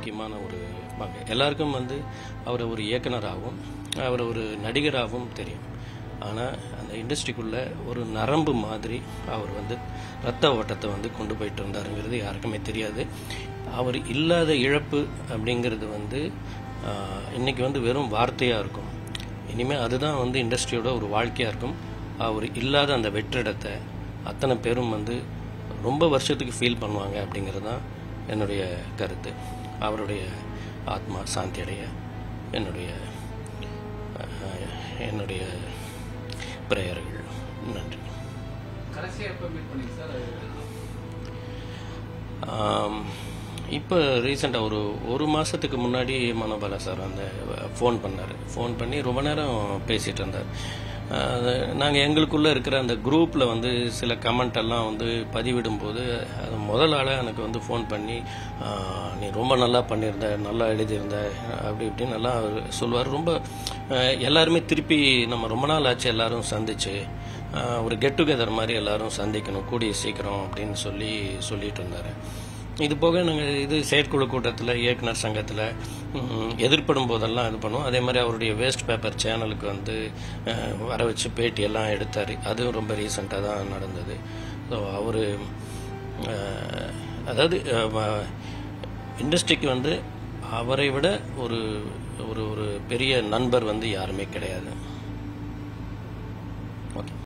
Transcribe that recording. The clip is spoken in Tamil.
முக்கியமான ஒரு பங்கு எல்லாருக்கும் வந்து அவரை ஒரு இயக்குனராகவும் அவரை ஒரு நடிகராகவும் தெரியும் ஆனால் அந்த இண்டஸ்ட்ரிக்குள்ள ஒரு நரம்பு மாதிரி அவர் வந்து ரத்த ஓட்டத்தை வந்து கொண்டு போயிட்டு இருந்தாருங்கிறது யாருக்குமே தெரியாது அவர் இல்லாத இழப்பு அப்படிங்கிறது வந்து ஆஹ், இன்னைக்கு வந்து வெறும் வார்த்தையாக இருக்கும் இனிமேல் அதுதான் வந்து இண்டஸ்ட்ரியோட ஒரு வாழ்க்கையாக இருக்கும் அவர் இல்லாத அந்த வெற்றிடத்தை அத்தனை பேரும் வந்து ரொம்ப வருஷத்துக்கு ஃபீல் பண்ணுவாங்க அப்படிங்கிறது தான் என்னுடைய கருத்து அவருடைய ஆத்மா சாந்தி அடைய என்னுடைய அஹ், என்னுடைய பிரேயர்கள் நன்றி கடைசியா எப்ப மீட் பண்ணீங்க சார் இப்போ ரீசெண்டாக ஒரு ஒரு மாதத்துக்கு முன்னாடி மனோபாலா சார் அந்த ஃபோன் பண்ணார் ஃபோன் பண்ணி ரொம்ப நேரம் பேசிகிட்டு இருந்தார் நாங்கள் எங்களுக்குள்ளே இருக்கிற அந்த குரூப்பில் வந்து சில கமெண்ட் எல்லாம் வந்து பதிவிடும்போது அது முதல் ஆளாக எனக்கு வந்து ஃபோன் பண்ணி ஆஹ், நீ ரொம்ப நல்லா பண்ணியிருந்த நல்லா எழுதியிருந்த அப்படி இப்படின்னு நல்லா அவர் சொல்லுவார் ரொம்ப ஆஹ், எல்லாருமே திருப்பி நம்ம ரொம்ப நாள் ஆச்சு எல்லாரும் சந்திச்சு ஆஹ், ஒரு கெட் டுகெதர் மாதிரி எல்லாரும் சந்திக்கணும் கூடிய சீக்கிரம் அப்படின்னு சொல்லி சொல்லிட்டு இருந்தார் இது போக நாங்கள் இது செயற்குழு கூட்டத்தில் இயக்குனர் சங்கத்தில் எதிர்ப்படும் போதெல்லாம் இது பண்ணுவோம் அதே மாதிரி அவருடைய வேஸ்ட் பேப்பர் சேனலுக்கு வந்து அஹ், வர வச்சு பேட்டியெல்லாம் எடுத்தார் அதுவும் ரொம்ப ரீசெண்டாக தான் நடந்தது ஸோ அவர் அதாவது இண்டஸ்ட்ரிக்கு வந்து அவரை விட ஒரு ஒரு ஒரு பெரிய நண்பர் வந்து யாருமே கிடையாது ஓகே